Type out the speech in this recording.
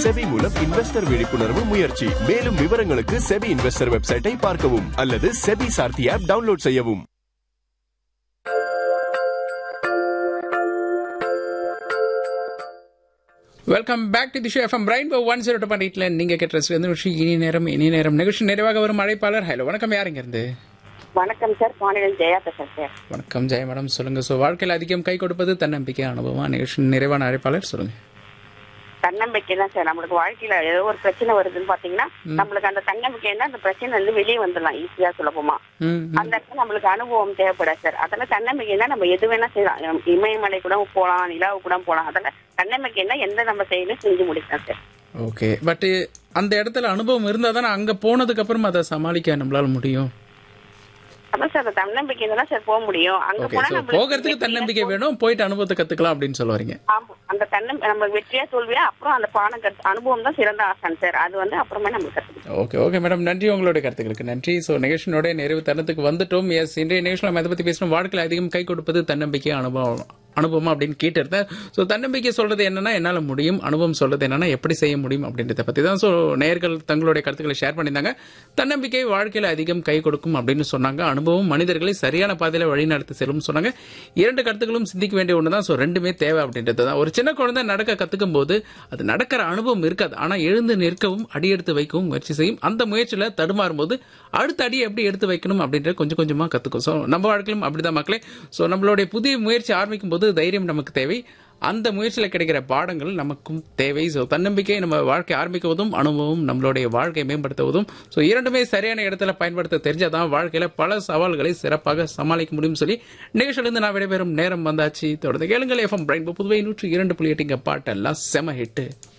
SEBI மூலம் investor விழிப்புணர்வு முயற்சி மேலும் விவரங்களுக்கு செபி இன்வெஸ்டர் வெப்சைட்டை பார்க்கவும் அல்லது செபி சார்த்தி ஆப் டவுன்லோட் செய்யவும் welcome back to the show FM brain one zero two point எயிட்ல நீங்க கேட்ட சிறந்த விஷயம் இனி நேரம் இனி நேரம் நிகழ்ச்சி நிறைவாக வரும் அழைப்பாளர் ஹலோ வணக்கம் யாருங்க இருந்து வணக்கம் சார் பாண்டியன் ஜெயா பேசுறேன் சார் வணக்கம் ஜெய மேடம் சொல்லுங்க ஸோ வாழ்க்கையில் அதிகம் கை கொடுப்பது தன்னம்பிக்கை அனுபவம் நிகழ்ச்சி நிறைவான அழைப்பாளர் சொல்லுங்க தன்னம்பிக்கை தான் சார் நம்மளுக்கு வாழ்க்கையில ஏதோ ஒரு பிரச்சனை வருதுன்னு பாத்தீங்கன்னா நம்மளுக்கு அந்த தன்னம்பிக்கை இருந்தா அந்த பிரச்சனை வந்து வெளியே வந்துடலாம் ஈஸியா சுலபமா ம் ம். அந்த இடத்துல நம்மளுக்கு அனுபவம் தேவைப்படாது சார் அதெல்லாம் தன்னம்பிக்கைன்னா நம்ம எது வேணா செய்யலாம் இமயமலை கூட போலாம் நிலாவு கூட போலாம் அதெல்லாம் தன்னம்பிக்கைன்னா எந்த நம்ம செயலும் செஞ்சு முடிக்கலாம் சார் ஓகே பட் அந்த இடத்துல அனுபவம் இருந்தால் தானே அங்கே போனதுக்கு அப்புறம் அதை சமாளிக்க நம்மளால முடியும் அதான் சார் அந்த தன்னம்பிக்கை தான் சார் போக முடியும் அங்க ஓகே போனா ஸோ நம்மளுக்கு போகிறதுக்கு தன்னம்பிக்கை வேணும் போயிட்டு அனுபவத்தை கற்றுக்கலாம் அப்படின்னு சொல்ல வரீங்க ஆமா அந்த தன்னம் நம்ம வெற்றியா தோல்வியா அப்புறம் அந்த பாடம் கத்து அனுபவம் தான் சிறந்த ஆசான் சார் அது வந்து அப்புறமே நம்மளுக்கு கத்துக்கணும் ஓகே ஓகே மேடம் நன்றி உங்களுடைய கருத்துக்களுக்கு நன்றி ஸோ நிகழ்ச்சியினுடைய நிறைவு தருணத்துக்கு வந்துட்டோம் எஸ் இன்றைய நிகழ்ச்சியில் நம்ம எதை பற்றி பேசணும் வாழ்க்கையில் அதிகம் கை கொடுப்பது தன்னம்பிக்கை அனுபவம் அனுபவம் அப்படின்னு கேட்டிருந்தேன் ஸோ தன்னம்பிக்கை சொல்றது என்னன்னா என்னால் முடியும் அனுபவம் சொல்றது என்னன்னா எப்படி செய்ய முடியும் அப்படின்றத பற்றி தான் ஸோ நேயர்கள் தங்களுடைய கருத்துக்களை ஷேர் பண்ணியிருந்தாங்க தன்னம்பிக்கை வாழ்க்கையில் அதிகம் கை கொடுக்கும் அப்படின்னு சொன்னாங்க அனுபவம் மனிதர்களை சரியான பாதையில் வழிநடத்தி செல்லும் சொன்னாங்க இரண்டு கருத்துக்களும் சிந்திக்க வேண்டிய ஒன்று தான் ஸோ ரெண்டுமே தேவை அப்படின்றது தான் ஒரு சின்ன குழந்தை நடக்க கற்றுக்கும் போது அது நடக்கிற அனுபவம் இருக்காது ஆனால் எழுந்து நிற்கவும் அடியெடுத்து வைக்கவும் முயற்சி செய்யும் அந்த முயற்சியில் தடுமாறும் போது அடுத்த அடி எப்படி எடுத்து வைக்கணும் அப்படின்றத கொஞ்சம் கொஞ்சமாக கற்றுக்கும் ஸோ நம்ம வாழ்க்கையிலும் அப்படிதான் மக்களே ஸோ நம்மளுடைய புதிய முயற்சி ஆரம்பிக்கும் போது தைரியம் நமக்கு தேவை அந்த முயற்சியில் கிடைக்கிற பாடங்கள் நமக்கும் தேவை ஸோ தன்னம்பிக்கை நம்ம வாழ்க்கை ஆரம்பிக்குவதும் அனுபவம் நம்மளுடைய வாழ்க்கையை மேம்படுத்துவதும் ஸோ இரண்டுமே சரியான இடத்துல பயன்படுத்த தெரிஞ்சாதான் வாழ்க்கையில பல சவால்களை சிறப்பாக சமாளிக்க முடியும் சொல்லி நிகழ்ச்சியிலிருந்து நான் விடைபெறும் நேரம் வந்தாச்சு தொடர்ந்து கேளுங்கள் எஃப்எம் பிரைன் புதுவை நூற்றி இரண்டு புள்ளி எட்டுங்க பாட்டெல்லாம் செம ஹிட்டு